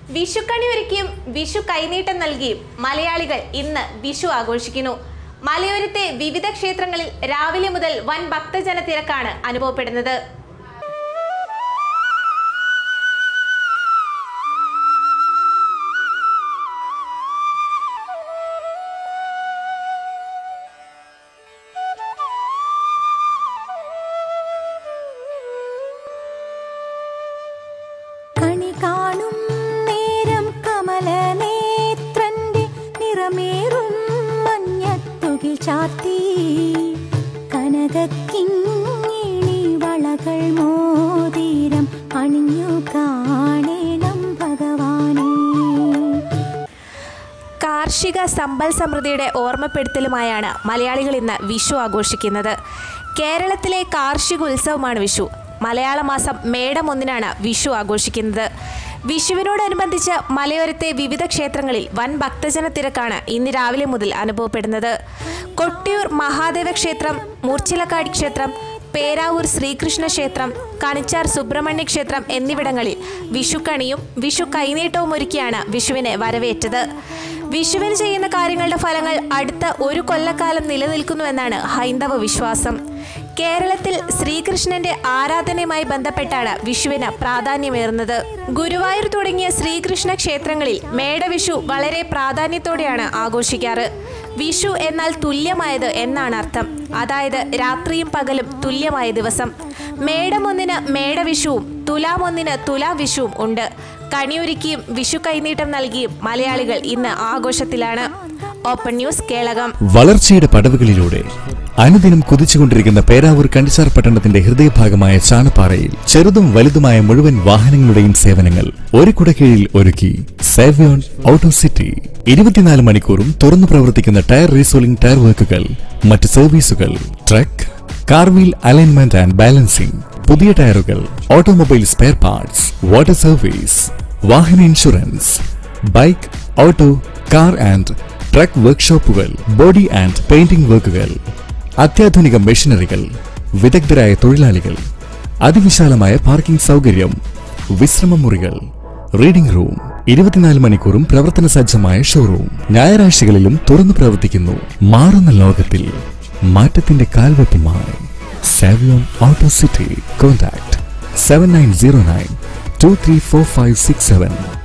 വിഷുക്കണി ഒരുക്കിയും വിഷു കൈനീട്ടം നൽകിയും മലയാളികൾ ഇന്ന് വിഷു ആഘോഷിക്കുന്നു മലയോരത്തെ വിവിധ ക്ഷേത്രങ്ങളിൽ രാവിലെ മുതൽ വൻ ഭക്തജന തിരക്കാണ് അനുഭവപ്പെടുന്നത് കണി കാണും നേരം കമലനേത്രന്റെ നിറമേറും മഞ്ഞത്തുകിൽ ചാർത്തി കനകക്കിങ്ങിണി വളകൾ മോതിരം അണിഞ്ഞു കാണേണം ഭഗവാനേ കാർഷിക സമ്പൽ സമൃദ്ധിയുടെ ഓർമ്മപ്പെടുത്തലുമായാണ് മലയാളികൾ ഇന്ന് വിഷു ആഘോഷിക്കുന്നത് കേരളത്തിലെ കാർഷിക ഉത്സവമാണ് വിഷു മലയാള മാസം മേടം ഒന്നിനാണ് വിഷു ആഘോഷിക്കുന്നത് വിഷുവിനോടനുബന്ധിച്ച് മലയോരത്തെ വിവിധ ക്ഷേത്രങ്ങളിൽ വൻ ഭക്തജന തിരക്കാണ് ഇന്ന് രാവിലെ മുതൽ അനുഭവപ്പെടുന്നത് കൊട്ടിയൂർ മഹാദേവ ക്ഷേത്രം മൂർച്ചിലക്കാടി ക്ഷേത്രം പേരാവൂർ ശ്രീകൃഷ്ണ ക്ഷേത്രം കണിച്ചാർ സുബ്രഹ്മണ്യ ക്ഷേത്രം എന്നിവിടങ്ങളിൽ വിഷുക്കണിയും വിഷു കൈനീട്ടവും ഒരുക്കിയാണ് വിഷുവിനെ വരവേറ്റത് വിഷുവിന് ചെയ്യുന്ന കാര്യങ്ങളുടെ ഫലങ്ങൾ അടുത്ത ഒരു കൊല്ലക്കാലം നിലനിൽക്കുന്നുവെന്നാണ് ഹൈന്ദവ വിശ്വാസം കേരളത്തിൽ ശ്രീകൃഷ്ണന്റെ ആരാധനയുമായി ബന്ധപ്പെട്ടാണ് വിഷുവിന് പ്രാധാന്യമേറുന്നത് ഗുരുവായൂർ തുടങ്ങിയ ശ്രീകൃഷ്ണ ക്ഷേത്രങ്ങളിൽ മേടവിഷു വളരെ പ്രാധാന്യത്തോടെയാണ് ആഘോഷിക്കാറ് വിഷു എന്നാൽ തുല്യമായത് എന്നാണ് അർത്ഥം അതായത് രാത്രിയും പകലും തുല്യമായ ദിവസം മേടം ഒന്നിന് മേടവിഷുവും തുലാം ഒന്നിന് തുലാവിഷുവും ഉണ്ട് കണിയൊരുക്കിയും വിഷു കൈനീട്ടം നൽകിയും മലയാളികൾ ഇന്ന് ആഘോഷത്തിലാണ് ഓപ്പൺ ന്യൂസ് കേളകം വളർച്ചയുടെ പടവുകളിലൂടെ അനുദിനം കുതിച്ചുകൊണ്ടിരിക്കുന്ന പേരാവൂർ കണ്ടിച്ചാർ പട്ടണത്തിന്റെ ഹൃദയഭാഗമായ ചാണപ്പാറയിൽ ചെറുതും വലുതുമായ മുഴുവൻ വാഹനങ്ങളുടെയും സേവനങ്ങൾ ഒരു കുടക്കീഴിൽ ഒരുക്കി സേവ്യോൺ ഓട്ടോ സിറ്റി ഇരുപത്തിനാല് മണിക്കൂറും തുറന്നു പ്രവർത്തിക്കുന്ന ടയർ റീസോളിംഗ് ടയർ വർക്കുകൾ മറ്റ് സർവീസുകൾ truck car wheel alignment and balancing പുതിയ ടയറുകൾ automobile spare parts water service വാഹന insurance bike auto car and truck വർക്ക്ഷോപ്പുകൾ ബോഡി ആൻഡ് പെയിന്റിംഗ് വർക്കുകൾ അത്യാധുനിക മെഷീനറികൾ വിദഗ്ധരായ തൊഴിലാളികൾ അതിവിശാലമായ പാർക്കിംഗ് സൗകര്യം വിശ്രമ മുറികൾ റീഡിംഗ് റൂം ഇരുപത്തിനാല് മണിക്കൂറും പ്രവർത്തന സജ്ജമായ ഷോറൂം ഞായറാഴ്ചകളിലും തുറന്നു പ്രവർത്തിക്കുന്നു മാറുന്ന ലോകത്തിൽ മാറ്റത്തിന്റെ കാൽവെപ്പുമായി Savion auto city contact seven nine zero nine two three four five six seven